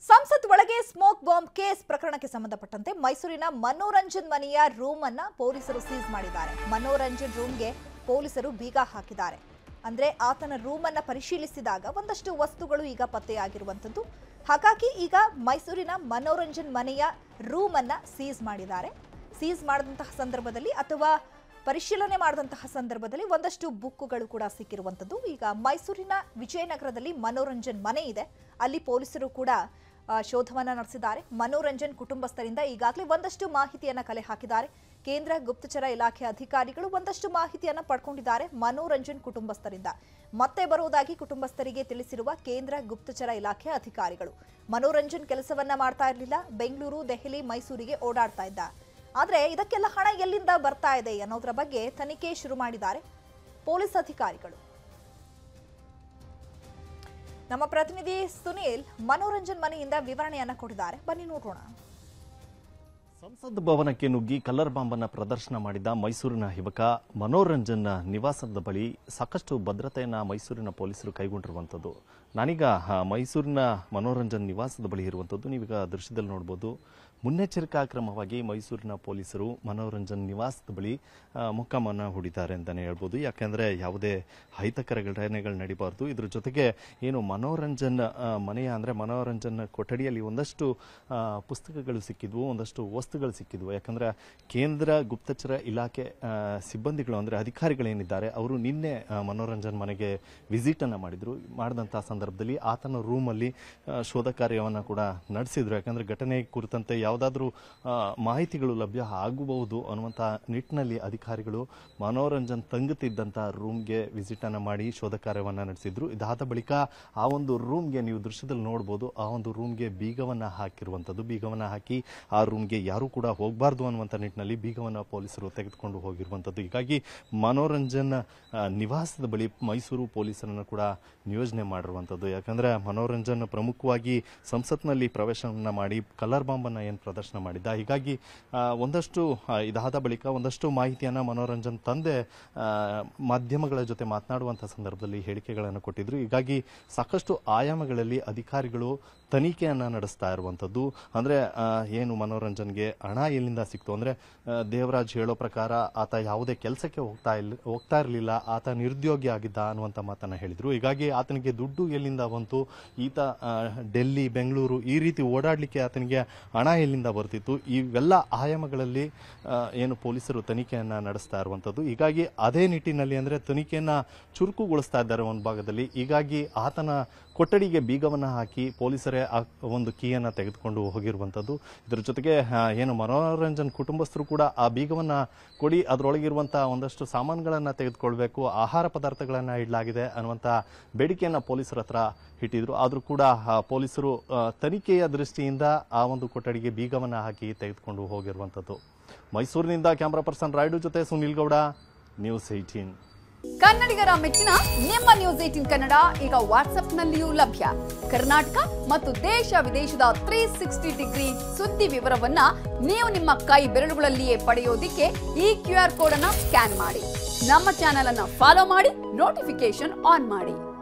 ಸಂಸತ್ ಒಳಗೆ smoke bomb case ಪ್ರಕರಣಕ್ಕೆ ಸಂಬಂಧಪಟ್ಟಂತೆ ಮೈಸೂರಿನ ಮನೋರಂಜನ್ ಮನೆಯ ರೂಮ್ ಅನ್ನ ಪೊಲೀಸರು ಸೀಸ್ ಮಾಡಿದ್ದಾರೆ ಮನೋರಂಜನ್ ರೂಮ್ಗೆ ಪೊಲೀಸರು ಬೀಗ ಹಾಕಿದ್ದಾರೆ ಅಂದ್ರೆ ಆತನ ರೂಮ್ ಅನ್ನ ಪರಿಶೀಲಿಸಿದಾಗ ಒಂದಷ್ಟು ವಸ್ತುಗಳು ಈಗ ಪತ್ತೆಯಾಗಿರುವಂತದ್ದು ಹಾಗಾಗಿ ಈಗ ಮೈಸೂರಿನ ಮನೋರಂಜನ್ ಮನೆಯ ರೂಮ್ ಅನ್ನ ಸೀಸ್ ಮಾಡಿದ್ದಾರೆ ಸೀಸ್ ಮಾಡಿದಂತಹ ಸಂದರ್ಭದಲ್ಲಿ ಅಥವಾ ಪರಿಶೀಲನೆ ಮಾಡಿದಂತಹ ಸಂದರ್ಭದಲ್ಲಿ ಒಂದಷ್ಟು ಬುಕ್ಕುಗಳು ಕೂಡ ಸಿಕ್ಕಿರುವಂಥದ್ದು ಈಗ ಮೈಸೂರಿನ ವಿಜಯನಗರದಲ್ಲಿ ಮನೋರಂಜನ್ ಮನೆ ಇದೆ ಅಲ್ಲಿ ಪೊಲೀಸರು ಕೂಡ ಆ, ಶೋಧವನ್ನ ನಡೆಸಿದ್ದಾರೆ ಮನೋರಂಜನ್ ಕುಟುಂಬಸ್ಥರಿಂದ ಈಗಾಗಲೇ ಒಂದಷ್ಟು ಮಾಹಿತಿಯನ್ನ ಕಲೆ ಹಾಕಿದ್ದಾರೆ ಕೇಂದ್ರ ಗುಪ್ತಚರ ಇಲಾಖೆ ಅಧಿಕಾರಿಗಳು ಒಂದಷ್ಟು ಮಾಹಿತಿಯನ್ನ ಪಡ್ಕೊಂಡಿದ್ದಾರೆ ಮನೋರಂಜನ್ ಕುಟುಂಬಸ್ಥರಿಂದ ಮತ್ತೆ ಬರುವುದಾಗಿ ಕುಟುಂಬಸ್ಥರಿಗೆ ತಿಳಿಸಿರುವ ಕೇಂದ್ರ ಗುಪ್ತಚರ ಇಲಾಖೆ ಅಧಿಕಾರಿಗಳು ಮನೋರಂಜನ್ ಕೆಲಸವನ್ನ ಮಾಡ್ತಾ ಇರಲಿಲ್ಲ ಬೆಂಗಳೂರು ದೆಹಲಿ ಮೈಸೂರಿಗೆ ಓಡಾಡ್ತಾ ಇದ್ದ ಆದ್ರೆ ಇದಕ್ಕೆಲ್ಲ ಹಣ ಎಲ್ಲಿಂದ ಬರ್ತಾ ಇದೆ ಅನ್ನೋದರ ಬಗ್ಗೆ ತನಿಖೆ ಶುರು ಮಾಡಿದ್ದಾರೆ ಪೊಲೀಸ್ ಅಧಿಕಾರಿಗಳು ನಮ್ಮ ಪ್ರತಿನಿಧಿ ಸುನೀಲ್ ಮನೋರಂಜನ್ ಮನೆಯಿಂದ ವಿವರಣೆಯನ್ನ ಕೊಟ್ಟಿದ್ದಾರೆ ಬನ್ನಿ ನೋಡೋಣ ಸಂಸತ್ ಭವನಕ್ಕೆ ನುಗ್ಗಿ ಕಲ್ಲರ್ ಬಾಂಬನ್ನ ಪ್ರದರ್ಶನ ಮಾಡಿದ ಮೈಸೂರಿನ ಯುವಕ ಮನೋರಂಜನ್ ನಿವಾಸದ ಬಳಿ ಸಾಕಷ್ಟು ಭದ್ರತೆಯನ್ನ ಮೈಸೂರಿನ ಪೊಲೀಸರು ಕೈಗೊಂಡಿರುವಂಥದ್ದು ನಾನೀಗ ಆ, ಮೈಸೂರಿನ ಮನೋರಂಜನ್ ನಿವಾಸದ ಬಳಿ ಇರುವಂಥದ್ದು ನೀವೀಗ ದೃಶ್ಯದಲ್ಲಿ ನೋಡ್ಬೋದು ಮುನ್ನೆಚ್ಚರಿಕಾ ಕ್ರಮವಾಗಿ ಮೈಸೂರಿನ ಪೊಲೀಸರು ಮನೋರಂಜನ್ ನಿವಾಸದ ಬಳಿ ಆ, ಮೊಕ್ಕಾಮನ್ನ ಹೂಡಿದ್ದಾರೆ ಅಂತಲೇ ಹೇಳ್ಬೋದು ಯಾಕೆಂದ್ರೆ ಯಾವುದೇ ಅಹಿತಕರ ಘಟನೆಗಳು ನಡೀಬಾರ್ದು ಇದ್ರ ಜೊತೆಗೆ ಏನು ಮನೋರಂಜನ್ ಆ, ಮನೆಯ ಅಂದ್ರೆ ಮನೋರಂಜನ್ ಕೊಠಡಿಯಲ್ಲಿ ಒಂದಷ್ಟು ಆ, ಪುಸ್ತಕಗಳು ಸಿಕ್ಕಿದ್ವು ಒಂದಷ್ಟು ವಸ್ತುಗಳು ಸಿಕ್ಕಿದ್ವು ಯಾಕಂದ್ರೆ ಕೇಂದ್ರ ಗುಪ್ತಚರ ಇಲಾಖೆ ಆ, ಸಿಬ್ಬಂದಿಗಳು ಅಂದ್ರೆ ಅಧಿಕಾರಿಗಳೇನಿದ್ದಾರೆ ಅವರು ನಿನ್ನೆ ಆ, ಮನೋರಂಜನ್ ಮನೆಗೆ ವಿಸಿಟ್ ಅನ್ನ ಮಾಡಿದ್ರು ಮಾಡಿದಂತಹ ಸಂದರ್ಭದಲ್ಲಿ ಆತನ ರೂಮ್ ಅಲ್ಲಿ ಆ, ಶೋಧ ಕಾರ್ಯವನ್ನ ಕೂಡ ನಡೆಸಿದ್ರು ಯಾಕಂದ್ರೆ ಘಟನೆ ಕುರಿತಂತೆ ಯಾವುದಾದ್ರೂ ಆ, ಮಾಹಿತಿಗಳು ಲಭ್ಯ ಆಗಬಹುದು ಅನ್ನುವಂತ ನಿಟ್ಟಿನಲ್ಲಿ ಅಧಿಕಾರಿಗಳು ಮನೋರಂಜನ್ ತಂಗುತ್ತಿದ್ದಂತ ರೂಮ್ಗೆ ವಿಸಿಟ್ ಅನ್ನ ಮಾಡಿ ಶೋಧ ಕಾರ್ಯವನ್ನ ನಡೆಸಿದ್ರು ಇದಾದ ಬಳಿಕ ಆ ಒಂದು ರೂಮ್ಗೆ ನೀವು ದೃಶ್ಯದಲ್ಲಿ ನೋಡಬಹುದು ಆ ಒಂದು ರೂಮ್ಗೆ ಬೀಗವನ್ನ ಹಾಕಿರುವಂತದ್ದು ಬೀಗವನ್ನ ಹಾಕಿ ಆ ರೂಮ್ಗೆ ಯಾರು ಕೂಡ ಹೋಗಬಾರ್ದು ಅನ್ನುವಂತ ನಿಟ್ಟಿನಲ್ಲಿ ಬೀಗವನ್ನ ಪೊಲೀಸರು ತೆಗೆದುಕೊಂಡು ಹೋಗಿರುವಂತದ್ದು ಹೀಗಾಗಿ ಮನೋರಂಜನ್ ಆ, ನಿವಾಸದ ಬಳಿ ಮೈಸೂರು ಪೊಲೀಸರನ್ನು ಕೂಡ ನಿಯೋಜನೆ ಮಾಡಿರುವಂತದ್ದು ಯಾಕಂದ್ರೆ ಮನೋರಂಜನ್ ಪ್ರಮುಖವಾಗಿ ಸಂಸತ್ನಲ್ಲಿ ಪ್ರವೇಶವನ್ನ ಮಾಡಿ ಕಲರ್ ಬಾಂಬ್ ಅನ್ನ ಏನ್ ಪ್ರದರ್ಶನ ಮಾಡಿದ್ದ ಹೀಗಾಗಿ ಆ, ಒಂದಷ್ಟು ಆ, ಇದಾದ ಬಳಿಕ ಒಂದಷ್ಟು ಮಾಹಿತಿಯನ್ನ ಮನೋರಂಜನ್ ತಂದೆ ಆ, ಮಾಧ್ಯಮಗಳ ಜೊತೆ ಮಾತನಾಡುವಂತಹ ಸಂದರ್ಭದಲ್ಲಿ ಹೇಳಿಕೆಗಳನ್ನು ಕೊಟ್ಟಿದ್ರು ಹೀಗಾಗಿ ಸಾಕಷ್ಟು ಆಯಾಮಗಳಲ್ಲಿ ಅಧಿಕಾರಿಗಳು ತನಿಖೆಯನ್ನ ನಡೆಸ್ತಾ ಇರುವಂತದ್ದು ಅಂದ್ರೆ ಆ, ಏನು ಮನೋರಂಜನ್ಗೆ ಹಣ ಎಲ್ಲಿಂದ ಸಿಕ್ತು ಅಂದ್ರೆ ಆ, ದೇವರಾಜ್ ಹೇಳೋ ಪ್ರಕಾರ ಆತ ಯಾವುದೇ ಕೆಲಸಕ್ಕೆ ಹೋಗ್ತಾ ಇಲ್ಲ ಹೋಗ್ತಾ ಇರಲಿಲ್ಲ ಆತ ನಿರುದ್ಯೋಗಿ ಆಗಿದ್ದ ಅನ್ನುವಂತ ಮಾತನ್ನ ಹೇಳಿದ್ರು ಹೀಗಾಗಿ ಆತನಿಗೆ ದುಡ್ಡು ಎಲ್ಲಿಂದ ಬಂತು ಈತ ಆ, ಡೆಲ್ಲಿ ಬೆಂಗಳೂರು ಈ ರೀತಿ ಓಡಾಡ್ಲಿಕ್ಕೆ ಆತನಿಗೆ ಹಣ ಎಲ್ಲಿಂದ ಬರ್ತಿತ್ತು ಇವೆಲ್ಲ ಆಯಾಮಗಳಲ್ಲಿ ಆ, ಏನು ಪೊಲೀಸರು ತನಿಖೆಯನ್ನ ನಡೆಸ್ತಾ ಇರುವಂತದ್ದು ಹೀಗಾಗಿ ಅದೇ ನಿಟ್ಟಿನಲ್ಲಿ ಅಂದ್ರೆ ತನಿಖೆಯನ್ನ ಚುರುಕುಗೊಳಿಸ್ತಾ ಇದ್ದಾರೆ ಒಂದು ಭಾಗದಲ್ಲಿ ಹೀಗಾಗಿ ಆತನ ಕೊಠಡಿಗೆ ಬೀಗವನ್ನ ಹಾಕಿ ಪೊಲೀಸರೇ ಆ ಒಂದು ಕೀಯನ್ನ ತೆಗೆದುಕೊಂಡು ಹೋಗಿರುವಂತದ್ದು ಇದರ ಜೊತೆಗೆ ಆ, ಏನು ಮನೋರಂಜನ್ ಕುಟುಂಬಸ್ಥರು ಕೂಡ ಆ ಬೀಗವನ್ನ ಕೊಡಿ ಅದರೊಳಗಿರುವಂತಹ ಒಂದಷ್ಟು ಸಾಮಾನುಗಳನ್ನ ತೆಗೆದುಕೊಳ್ಬೇಕು ಆಹಾರ ಪದಾರ್ಥಗಳನ್ನ ಇಡಲಾಗಿದೆ ಅನ್ನುವಂತ ಬೇಡಿಕೆಯನ್ನ ಪೊಲೀಸರ ಹತ್ರ ಇಟ್ಟಿದ್ರು ಆದ್ರೂ ಕೂಡ ಆ, ಪೊಲೀಸರು ಆ, ತನಿಖೆಯ ದೃಷ್ಟಿಯಿಂದ ಆ ಒಂದು ಕೊಠಡಿಗೆ ಬೀಗವನ್ನ ಹಾಕಿ ತೆಗೆದುಕೊಂಡು ಹೋಗಿರುವಂತದ್ದು ಮೈಸೂರಿನಿಂದ ಕ್ಯಾಮರಾ ಪರ್ಸನ್ ರಾಯ್ಡು ಜೊತೆ ಸುನಿಲ್ ಗೌಡ ನ್ಯೂಸ್ ಏಟೀನ್ ಕನ್ನಡಿಗರ ಮೆಚ್ಚಿನ ನಿಮ್ಮ ನ್ಯೂಸ್ ಏಟಿನ್ ಕನ್ನಡ ಈಗ ವಾಟ್ಸ್ಆಪ್ನಲ್ಲಿಯೂ ಲಭ್ಯ ಕರ್ನಾಟಕ ಮತ್ತು ದೇಶ ವಿದೇಶದ ತ್ರೀ ಸಿಕ್ಸ್ಟಿ ಡಿಗ್ರಿ ಸುದ್ದಿ ವಿವರವನ್ನ ನೀವು ನಿಮ್ಮ ಕೈ ಬೆರಳುಗಳಲ್ಲಿಯೇ ಪಡೆಯೋದಿಕ್ಕೆ ಈ ಕ್ಯೂ ಆರ್ ಕೋಡ್ ಅನ್ನ ಸ್ಕ್ಯಾನ್ ಮಾಡಿ ನಮ್ಮ ಚಾನೆಲ್ ಅನ್ನ ಫಾಲೋ ಮಾಡಿ ನೋಟಿಫಿಕೇಶನ್ ಆನ್ ಮಾಡಿ